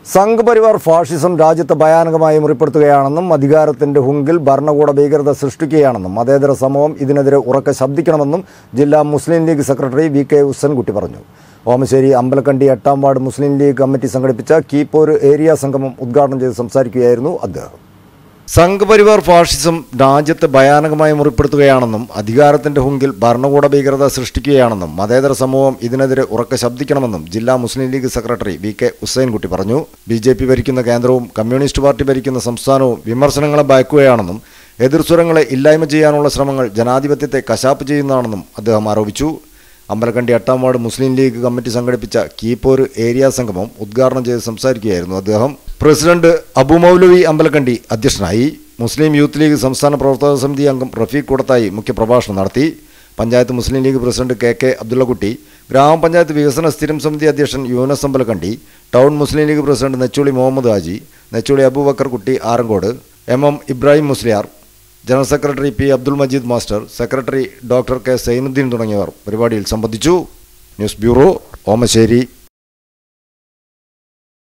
Sangh Parivar fascism രാജ്യത്ത് ഭയാനകമായി മുറിപ്പെടുത്തുകയാണെന്നും അധികാരത്തിന്റെ ഹുങ്കിൽ ഭരണകൂട ഭീകരത സൃഷ്ടിക്കുകയാണെന്നും മതേതര സമൂഹം ഇതിനെതിരെ ഉറക്കെ ശബ്ദിക്കണമെന്നും ജില്ലാ Muslim League secretary V K Ussankutty പറഞ്ഞു ഓമശ്ശേരി അമ്പലക്കണ്ടി എട്ടാം വാർഡ് മുസ്ലിം ലീഗ് കമ്മിറ്റി സംഘടിപ്പിച്ച കീപ്പോര് ഏരിയ സംഗമം ഉദ്ഘാടനം ചെയ്ത് സംസാരിക്കുകയായിരുന്നു അദ്ദേഹം സംഘ് പരിവാർ ഫാഷിസം രാജ്യത്തെ ഭയാനകമായി മുറിപ്പെടുത്തുകയാണെന്നും അധികാരത്തിന്റെ ഹുങ്കിൽ ഭരണകൂട ഭീകരത സൃഷ്ടിക്കുകയാണെന്നും മതേതര സമൂഹം ഇതിനെതിരെ ഉറക്കെ ശബ്ദിക്കണമെന്നും ജില്ലാ Muslim League secretary V K Hussainkutty പറഞ്ഞു ബി ജെ പി ഭരിക്കുന്ന കേന്ദ്രവും കമ്മ്യൂണിസ്റ്റ് പാർട്ടി ഭരിക്കുന്ന സംസ്ഥാനവും വിമർശനങ്ങളെ ഭയക്കുകയാണെന്നും എതിർസ്വരങ്ങളെ ഇല്ലായ്മ ചെയ്യാനുള്ള ശ്രമങ്ങൾ ജനാധിപത്യത്തെ കശാപ്പ് ചെയ്യുന്നതാണെന്നും അദ്ദേഹം ആരോപിച്ചു അമ്പലക്കണ്ടി എട്ടാം വാർഡ് മുസ്ലിം ലീഗ് കമ്മിറ്റി സംഘടിപ്പിച്ച കീപ്പോര് ഏരിയ സംഗമം ഉദ്ഘാടനം ചെയ്ത് സംസാരിക്കുകയായിരുന്നു അദ്ദേഹം പ്രസിഡന്റ് അബു മൗലവി അമ്പലക്കണ്ടി അധ്യക്ഷനായി മുസ്ലിം യൂത്ത് ലീഗ് സംസ്ഥാന പ്രവർത്തക സമിതി അംഗം റഫീഖ് കൂടത്തായി മുഖ്യപ്രഭാഷണം നടത്തി panchayat Muslim League president K K Abdullakutty ഗ്രാമപഞ്ചായത്ത് വികസന സ്ഥിരം സമിതി അധ്യക്ഷൻ Yunus Ambalakkandi town Muslim League president Necholi Muhammad Haji Necholi Abubacker Kutty Arangode M M Ibrahim Musliyar general secretary P Abdul Majeed master secretary doctor K Sainuddeen തുടങ്ങിയവർ പരിപാടിയിൽ സംബന്ധിച്ചു ന്യൂസ് ബ്യൂറോ ഓമശ്ശേരി